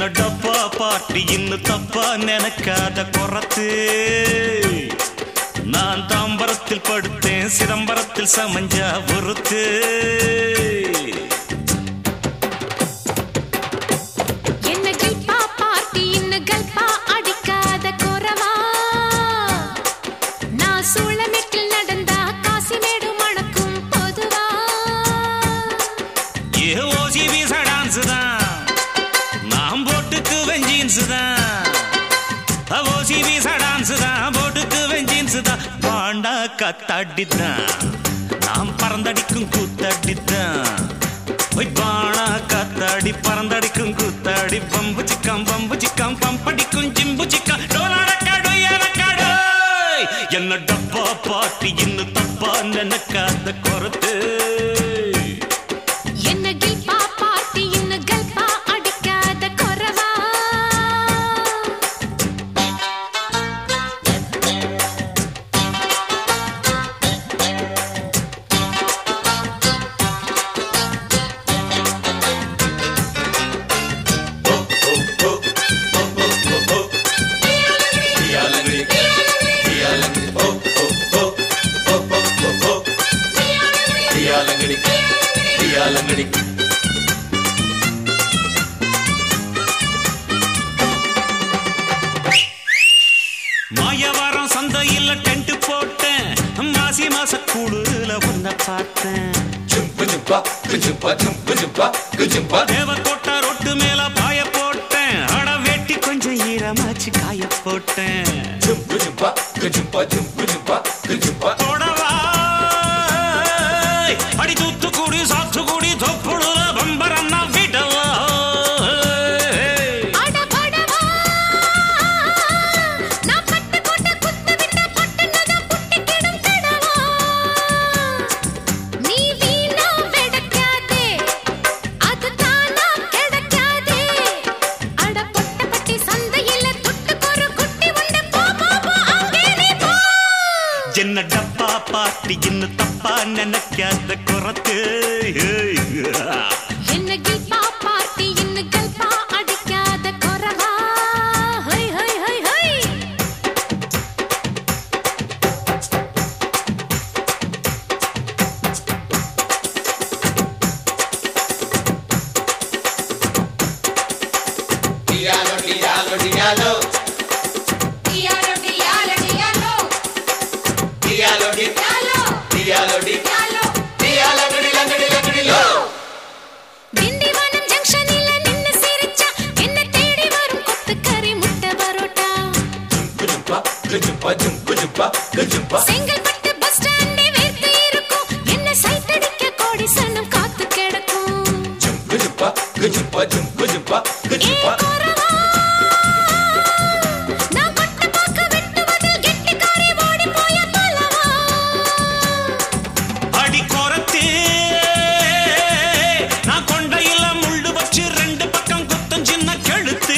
என்ன டப்பா பாட்டி இன்னும் தப்பா நினைக்காத குறத்து நான் தாம்பரத்தில் படுத்தேன் சிதம்பரத்தில் சமஞ்சா பொறுத்து என்ன கல்பா பார்ட்டி இன்னு கல்பா அடிக்காத குறவா நான் சூளமெட்டில் நடந்தா காசிமேடு மணக்கும் பொதுவா ஏ ஓசி வீச டான்ஸ் தான் நான் போட்டுக்கு வெஞ்சீன்ஸ் தான் ஓசி வீச டான்ஸ் தான் போட்டுக்கு வெஞ்சீன்ஸ் தான் பாண்டா கத்தாடி தான் நாம் பறந்தடிக்கும் கூத்தாடி தான் போய் பாணா காத்தாடி பறந்தடிக்கும் கூத்தாடி பம்பு சிக்கம் பம்பு சிக்கம் பம்படிக்கும் ஜிம்பு சிக்கம் டோலாடக்காடு ஏலக்காடு என்ன டப்பா பாட்டி இன்னும் தப்பா நினைக்காத குறத்து என்ன கல்பா பார்ட்டி இன்னு கல்பா அடிக்காத குறவா மாயவாரம் சந்தையில் டென்ட் போட்டேன் மாசி மாச கூடுல உன்னை பார்த்தேன் தேவக்கோட்டை ரொட்டு மேல பாய போட்டேன் அட வெட்டி கொஞ்சம் ஈரமாச்சு காய போட்டேன் தொடவா அடி தூத்துக்குடி சாத்துக்குடி தொப்புடுல பம்பரன்னா விடவா அடபடவா நான் பட்டு கொட்ட குத்து விட்ட பட்டுனத புட்டிக்கிடும் கடவா நீ வீணா வெடக்காதே அது தானா கிடைக்காதே அட பொட்டப்பட்டி சந்தையில துட்டுக்கொரு குட்டி உண்டு போ போ போ அங்கே நீ போ என்ன டப்பா பாட்டி இன்னும் தப்பா நினைக்காத குறத்து என்ன கில்பா பார்ட்டி இன்னு கல்பா அடிக்காத குறவா hi hi hi hi Diallo, diallo, diallo. Diallo. Tindivanam ஜங்ஷனில நின்னு சிரிச்சா என்ன தேடி வரும் கொத்துக்கறி முட்டை பரோட்டா செங்கல்பட்டு பஸ் ஸ்டாண்டே வேர்த்து இருக்கும் என்ன சைட் அடிக்க கோடி சனம் காத்து கிடக்கும் ஏ குறவா, நான் கொட்ட பாக்க வெட்டுவதில் கெட்டிக்காரி ஓடி போய பலவா அடி குறத்து நான் கொண்டையில முள்ளு வச்சு ரெண்டு பக்கம் குத்தம் சின்ன கழுத்து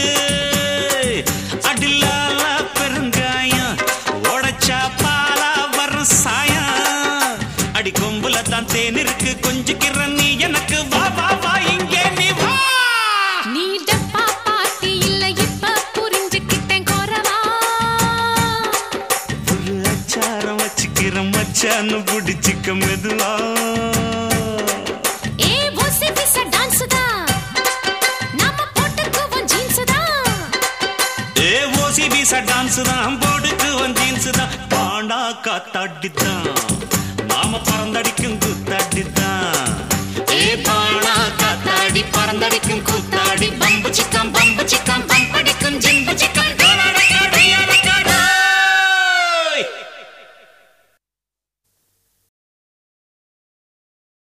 அடிலால பெருங்காயம் உடைச்சா பாலா வரும் சாயம் அடி கொம்புல தான் தேன் இருக்கு கொஞ்சிக்கிற நீ எனக்கு வா வா வா இங்கே நீ வா நீ டப்பா பாட்டி இல்ல இப்ப புரிஞ்சுக்கிட்டேன் குறவா ஒரு அச்சாரம் வச்சுக்கிற மச்சான்னு பிடிச்சிக்க மெதுவா ஏ ஓசி பிச டான்ஸ் தான் நாம போட்டுக்குவோம் ஜீன்ஸ் தான் ஏ ஓசி பீச டான்ஸ் தான் போடுக்கு வந்து ஜீன்ஸ் தான் பாண்டா காத்தாடி தான்